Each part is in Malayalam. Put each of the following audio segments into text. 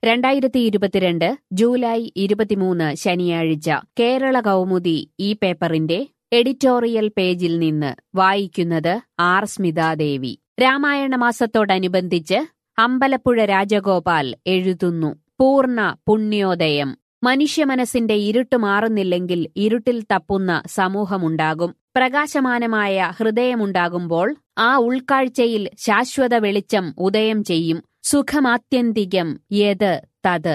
രണ്ടായിരത്തി ഇരുപത്തിരണ്ട് ജൂലൈ ഇരുപത്തിമൂന്ന് ശനിയാഴ്ച കേരള കൗമുദി ഈ പേപ്പറിന്റെ എഡിറ്റോറിയൽ പേജിൽ നിന്ന് വായിക്കുന്നത് ആർ സ്മിതാദേവി രാമായണ മാസത്തോടനുബന്ധിച്ച് അമ്പലപ്പുഴ രാജഗോപാൽ എഴുതുന്നു പൂർണ്ണ പുണ്യോദയം മനുഷ്യമനസ്സിന്റെ ഇരുട്ട് മാറുന്നില്ലെങ്കിൽ ഇരുട്ടിൽ തപ്പുന്ന സമൂഹമുണ്ടാകും പ്രകാശമാനമായ ഹൃദയമുണ്ടാകുമ്പോൾ ആ ഉൾക്കാഴ്ചയിൽ ശാശ്വത വെളിച്ചം ഉദയം ചെയ്യും സുഖമാത്യന്തികം യത് തത്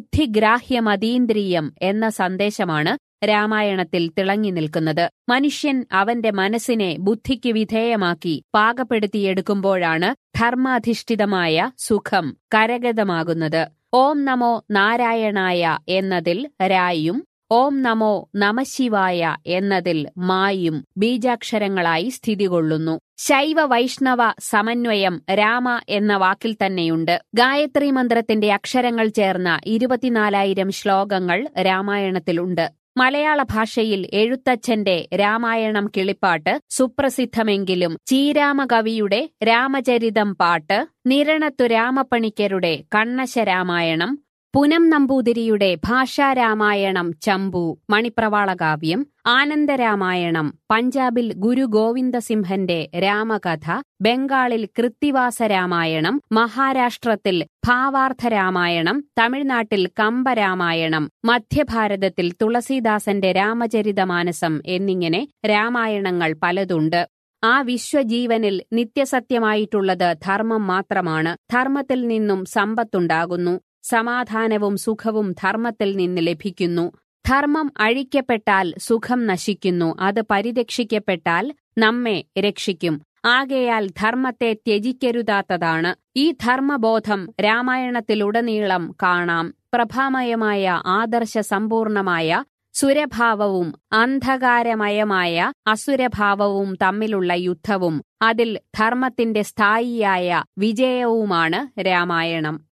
ബുദ്ധിഗ്രാഹ്യമതീന്ദ്രിയം എന്ന സന്ദേശമാണ് രാമായണത്തിൽ തിളങ്ങി നിൽക്കുന്നത് മനുഷ്യൻ അവന്റെ മനസ്സിനെ ബുദ്ധിക്ക് വിധേയമാക്കി പാകപ്പെടുത്തിയെടുക്കുമ്പോഴാണ് ധർമാധിഷ്ഠിതമായ സുഖം കരഗതമാകുന്നത് ഓം നമോ നാരായണായ എന്നതിൽ രായും ഓം നമോ നമശിവായ എന്നതിൽ മായും ബീജാക്ഷരങ്ങളായി സ്ഥിതി കൊള്ളുന്നു ശൈവ വൈഷ്ണവ സമന്വയം രാമ എന്ന വാക്കിൽ തന്നെയുണ്ട് ഗായത്രി മന്ത്രത്തിന്റെ അക്ഷരങ്ങൾ ചേർന്ന ഇരുപത്തിനാലായിരം ശ്ലോകങ്ങൾ രാമായണത്തിലുണ്ട് മലയാള ഭാഷയിൽ എഴുത്തച്ഛന്റെ രാമായണം കിളിപ്പാട്ട് സുപ്രസിദ്ധമെങ്കിലും ചീരാമകവിയുടെ രാമചരിതം പാട്ട് നിരണത്തു രാമപ്പണിക്കരുടെ കണ്ണശ രാമായണം പുനം നമ്പൂതിരിയുടെ ഭാഷാരാമായണം ചമ്പു മണിപ്രവാളകാവ്യം ആനന്ദരാമായണം പഞ്ചാബിൽ ഗുരു ഗോവിന്ദസിംഹന്റെ രാമകഥ ബംഗാളിൽ കൃത്തിവാസ രാമായണം മഹാരാഷ്ട്രത്തിൽ ഭാവാർത്ഥരാമായണം തമിഴ്നാട്ടിൽ കമ്പരാമായണം മധ്യഭാരതത്തിൽ തുളസീദാസന്റെ രാമചരിതമാനസം എന്നിങ്ങനെ രാമായണങ്ങൾ പലതുണ്ട് ആ വിശ്വജീവനിൽ നിത്യസത്യമായിട്ടുള്ളത് ധർമ്മം മാത്രമാണ് ധർമ്മത്തിൽ നിന്നും സമ്പത്തുണ്ടാകുന്നു സമാധാനവും സുഖവും ധർമ്മത്തിൽ നിന്ന് ലഭിക്കുന്നു ധർമ്മം അഴിക്കപ്പെട്ടാൽ സുഖം നശിക്കുന്നു അത് പരിരക്ഷിക്കപ്പെട്ടാൽ നമ്മെ രക്ഷിക്കും ആകയാൽ ധർമ്മത്തെ ത്യജിക്കരുതാത്തതാണ് ഈ ധർമ്മബോധം രാമായണത്തിലുടനീളം കാണാം പ്രഭാമയമായ ആദർശ സമ്പൂർണമായ സുരഭാവവും അന്ധകാരമയമായ അസുരഭാവവും തമ്മിലുള്ള യുദ്ധവും അതിൽ ധർമ്മത്തിന്റെ സ്ഥായിയായ വിജയവുമാണ് രാമായണം